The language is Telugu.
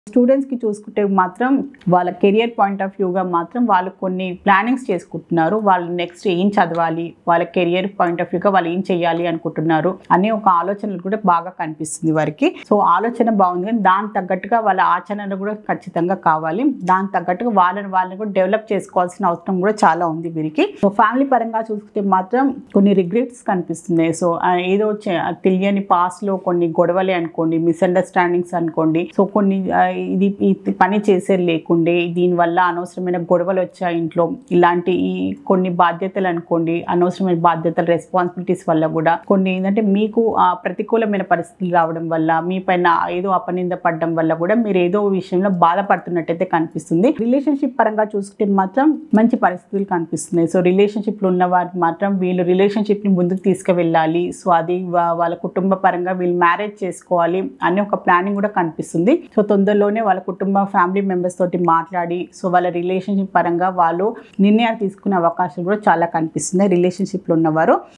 స్టూడెంట్స్కి చూసుకుంటే మాత్రం వాళ్ళ కెరియర్ పాయింట్ ఆఫ్ వ్యూగా మాత్రం వాళ్ళు కొన్ని ప్లానింగ్స్ చేసుకుంటున్నారు వాళ్ళు నెక్స్ట్ ఏం చదవాలి వాళ్ళ కెరియర్ పాయింట్ ఆఫ్ వ్యూగా వాళ్ళు ఏం చేయాలి అనుకుంటున్నారు అనే ఒక ఆలోచనలు కూడా బాగా కనిపిస్తుంది వారికి సో ఆలోచన బాగుంది కానీ దాని తగ్గట్టుగా వాళ్ళ ఆచరణ కూడా ఖచ్చితంగా కావాలి దాని తగ్గట్టుగా వాళ్ళని వాళ్ళని కూడా డెవలప్ చేసుకోవాల్సిన అవసరం కూడా చాలా ఉంది వీరికి సో ఫ్యామిలీ పరంగా చూసుకుంటే మాత్రం కొన్ని రిగ్రెట్స్ కనిపిస్తున్నాయి సో ఆ, ఏదో చే- తెలియని past లో కొన్ని గొడవలే అనుకోండి మిస్అండర్స్టాండింగ్స్ అనుకోండి సో కొన్ని ఆ, ఇది ఈ పని చేసే లేకుండే దీనివల్ల అనవసరమైన గొడవలు వచ్చాయి ఇంట్లో ఇలాంటి ఈ కొన్ని బాధ్యతలు అనుకోండి అనవసరమైన బాధ్యతలు రెస్పాన్సిబిలిటీస్ వల్ల కూడా కొన్ని ఏంటంటే మీకు ఆ, ప్రతికూలమైన పరిస్థితులు రావడం వల్ల మీ పైన ఏదో అపనింద పడడం వల్ల కూడా మీరు ఏదో విషయంలో బాధపడుతున్నట్టయితే కనిపిస్తుంది రిలేషన్షిప్ పరంగా చూసుకుంటే మాత్రం మంచి పరిస్థితులు కనిపిస్తున్నాయి సో రిలేషన్షిప్లో ఉన్న వారు మాత్రం వీళ్ళు రిలేషన్షిప్ని ముందుకు తీసుకువెళ్ళాలి సో అది వా- వాళ్ళ కుటుంబ పరంగా వీళ్ళు మ్యారేజ్ చేసుకోవాలి అనే ఒక ప్లానింగ్ కూడా కనిపిస్తుంది సో తొందరలోనే వాళ్ళ కుటుంబ ఫ్యామిలీ మెంబర్స్ తోటి మాట్లాడి సో వాళ్ళ రిలేషన్షిప్ పరంగా వాళ్ళు నిర్ణయాలు తీసుకునే అవకాశం కూడా చాలా కనిపిస్తుంది రిలేషన్షిప్లో ఉన్నవారు